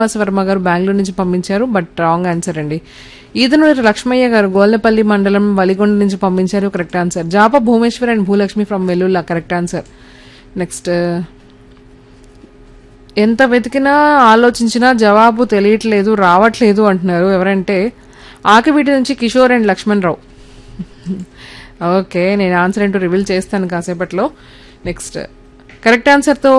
శ్రీనివాస వర్మ గారు బెంగళూరు నుంచి పంపించారు బట్ రాంగ్ ఆన్సర్ అండి ఈదనూరి లక్ష్మయ్య గారు గోల్లపల్లి మండలం వలిగొండ నుంచి పంపించారు కరెక్ట్ ఆన్సర్ జాప Bhumeshwar and Bhulakshmi from Vellulla correct answer next ఎంత వెతికినా ఆలోచించినా జవాబు తెలియట్లేదు రావట్లేదు అంటున్నారు ఎవరంటే ఆకివీటి నుంచి కిషోర్ అండ్ లక్ష్మణ్ రావు ఓకే నేను ఆన్సర్ ఏంటో రివీల్ చేస్తాను కాసేపట్లో నెక్స్ట్ కరెక్ట్ ఆన్సర్తో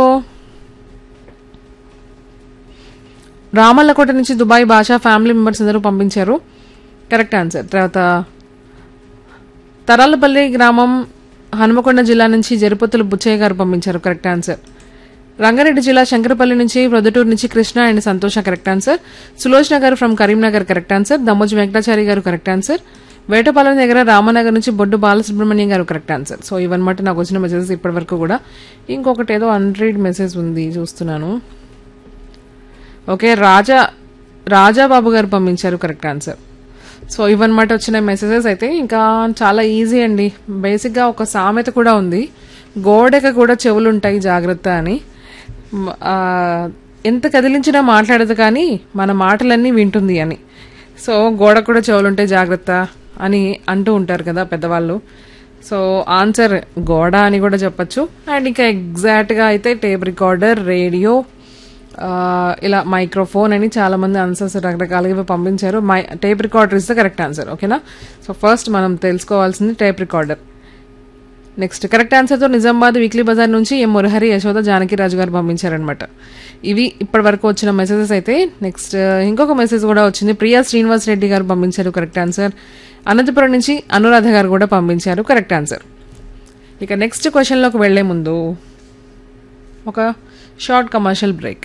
రామల్లకోట నుంచి దుబాయ్ భాషా ఫ్యామిలీ మెంబర్స్ అందరూ పంపించారు కరెక్ట్ ఆన్సర్ తర్వాత తరాలపల్లి గ్రామం హనుమకొండ జిల్లా నుంచి జరుపతులు బుచ్చయ్య గారు పంపించారు కరెక్ట్ ఆన్సర్ రంగారెడ్డి జిల్లా శంకరపల్లి నుంచి ప్రొద్దుటూరు నుంచి Krishna and Santosha correct answer Sulochana garu from Karimnagar correct answer Dammoji Venkatachari garu correct answer Vetapalem దగ్గర రామనగర్ నుంచి బొడ్డు బాలసుబ్రహ్మణ్యం గారు కరెక్ట్ ఆన్సర్ సో ఇవన్నమాట నాకు వచ్చిన మెసేజెస్ ఇప్పటి వరకు కూడా ఇంకొకటి ఏదో అన్రీడ్ మెసేజ్ ఉంది చూస్తున్నాను ఓకే రాజా రాజాబాబు గారు పంపించారు కరెక్ట్ ఆన్సర్ సో ఇవన్నమాట వచ్చిన మెసేజెస్ అయితే ఇంకా చాలా ఈజీ అండి బేసిక్గా ఒక సామెత కూడా ఉంది గోడకి కూడా చెవులుంటాయి జాగ్రత్త అని మ- ఆ, ఎంత కదిలించినా మాట్లాడదు కానీ మన మాటలన్నీ వింటుంది అని సో గోడ కూడా చెవులుంటాయి జాగ్రత్త అని అంటూ ఉంటారు కదా పెద్దవాళ్ళు సో ఆన్సర్ గోడ అని కూడా చెప్పొచ్చు అండ్ ఇంకా ఎగ్జాక్ట్గా అయితే టేప్ రికార్డర్ రేడియో ఆ, ఇలా మైక్రోఫోన్ అని చాలా మంది ఆన్సర్స్ రకరకాలుగా ఇవి పంపించారు my tape recorder is the correct answer ఓకేనా సో ఫస్ట్ మనం తెలుసుకోవాల్సింది టేప్ రికార్డర్ నెక్స్ట్ కరెక్ట్ ఆన్సర్తో నిజామాబాద్ వీక్లీ బజార్ నుంచి ఎం మురహరి యశోద జానకి రాజు గారు పంపించారనమాట ఇవి ఇప్పటి వరకు వచ్చిన మెసేజెస్ అయితే నెక్స్ట్ ఇంకొక మెసేజ్ కూడా వచ్చింది ప్రియా శ్రీనివాస్ రెడ్డి గారు పంపించారు కరెక్ట్ ఆన్సర్ అనంతపురం నుంచి అనురాధ గారు కూడా పంపించారు కరెక్ట్ ఆన్సర్ ఇక నెక్స్ట్ క్వశ్చన్లోకి వెళ్లే ముందు ఒక షార్ట్ కమర్షియల్ బ్రేక్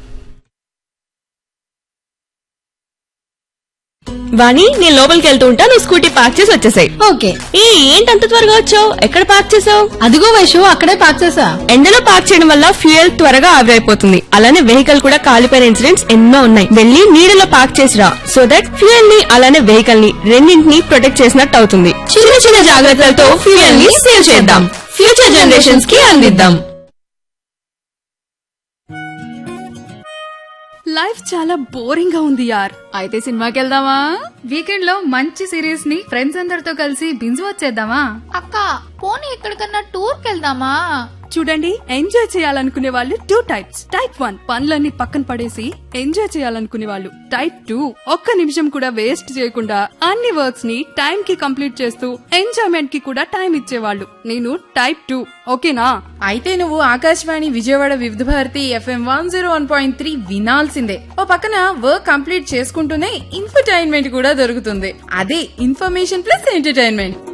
వాణి నేను లోపలికి వెళ్తూ ఉంటా నువ్వు స్కూటీ పార్క్ చేసి వచ్చేసాయి ఓకే ఏ ఏంటంత త్వరగా వచ్చావు ఎక్కడ పార్క్ చేసావు అదిగో వైషు అక్కడే పార్క్ చేసా ఎండలో పార్క్ చేయడం వల్ల ఫ్యూయల్ త్వరగా ఆవిరైపోతుంది అలానే వెహికల్ కూడా కాలిపోయిన ఇన్సిడెంట్స్ ఎన్నో ఉన్నాయి వెళ్ళి నీడలో పార్క్ చేసిరా సో దట్ ఫ్యూయల్ ని అలానే వెహికల్ ని రెండింటిని ప్రొటెక్ట్ చేసినట్టు అవుతుంది చిన్న చిన్న జాగ్రత్తలతో ఫ్యూయల్ ని సేవ్ చేద్దాం ఫ్యూచర్ జనరేషన్స్ కి అందిద్దాం లైఫ్ చాలా బోరింగ్ గా ఉంది యార్ అయితే సినిమాకి వెళ్దామా వీకెండ్ లో మంచి సిరీస్ ని ఫ్రెండ్స్ అందరితో కలిసి బింజ్ వచ్చేద్దామా అక్క పోనీ ఎక్కడికన్నా టూర్ కెళ్దామా చూడండి ఎంజాయ్ చేయాలనుకునే వాళ్ళు టూ టైప్స్ టైప్ వన్ పనులన్నీ పక్కన పడేసి ఎంజాయ్ చేయాలనుకునే వాళ్ళు టైప్ టూ ఒక్క నిమిషం కూడా వేస్ట్ చేయకుండా అన్ని వర్క్స్ ని టైం కి కంప్లీట్ చేస్తూ ఎంజాయ్మెంట్ కి కూడా టైం ఇచ్చేవాళ్ళు నేను టైప్ టూ ఓకేనా అయితే నువ్వు Akashvani Vijayawada Vividh Bharati FM one zero one point three వినాల్సిందే ఓ పక్కన వర్క్ కంప్లీట్ చేసుకుంటూనే ఇన్ఫర్టైన్మెంట్ కూడా దొరుకుతుంది అదే ఇన్ఫర్మేషన్ ప్లస్ ఎంటర్టైన్మెంట్